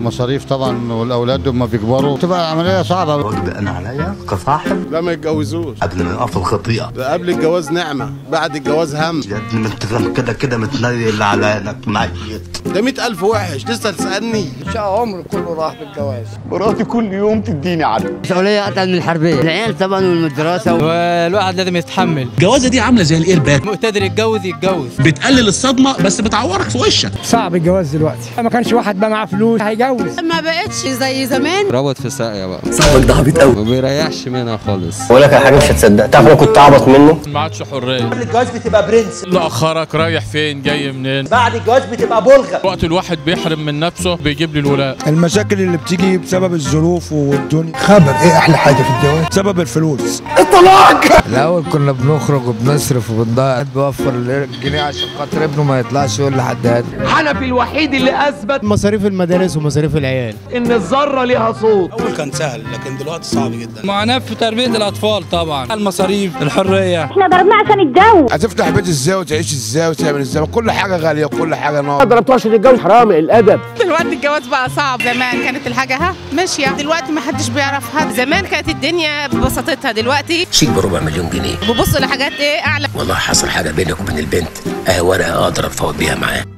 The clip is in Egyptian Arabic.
مصاريف طبعا والاولاد لما بيكبروا تبقى عمليه صعبه واجب انا عليا كصاحب لا ما يتجوزوش قبل ما يقف الخطيئه ده قبل الجواز نعمة بعد الجواز هم يا ابني ما انت كده كده متنيل على عينك ميت ده مئة ألف وحش لسه تسألني شقى عمري كله راح بالجواز مراتي كل يوم تديني عدل مسؤولية أتقل من الحربية العيال طبعا والمدرسة والواحد لازم يتحمل الجوازه دي عامله زي الايرباك مقتدر يتجوز يتجوز بتقلل الصدمه بس بتعورك في وشك صعب الجواز دلوقتي ما كانش واحد بقى معاه فلوس هيجوز ما بقتش زي زمان ربط في ساقية بقى صاحبك ده عبيط قوي ما بيريحش منها خالص بقول لك على حاجة مش هتصدق تعرف أنا كنت أعبط منه ما عادش حريه الجواز بتبقى برنس لا اخرك رايح فين جاي منين بعد الجواز بتبقى بلغه وقت الواحد بيحرم من نفسه بيجيب لي الولاء المشاكل اللي بتيجي بسبب الظروف والدنيا خبر ايه احلى حاجه في الجواز بسبب الفلوس الأول كنا بنخرج وبنصرف وبنضيع بيوفر الجنيه عشان خاطر ابنه ما يطلعش يقول لحد هات حنفي الوحيد اللي اثبت مصاريف المدارس ومصاريف العيال ان الذره ليها صوت أول كان سهل لكن دلوقتي صعب جدا معاناة في تربية الأطفال طبعا المصاريف الحرية احنا ضربناه عشان الجو هتفتح بيت ازاي وتعيش ازاي وتعمل ازاي كل حاجه غاليه وكل حاجه نار ما ضربتوش الجواز حرام الادب دلوقتي الجواز بقى صعب زمان كانت الحاجه ها ماشيه دلوقتي ما حدش بيعرفها زمان كانت الدنيا ببساطتها دلوقتي شيك بربع مليون جنيه ببص لحاجات ايه اعلى والله حصل حاجة بينك وبين البنت أهي ورقة أقدر أتفاوض بيها معاه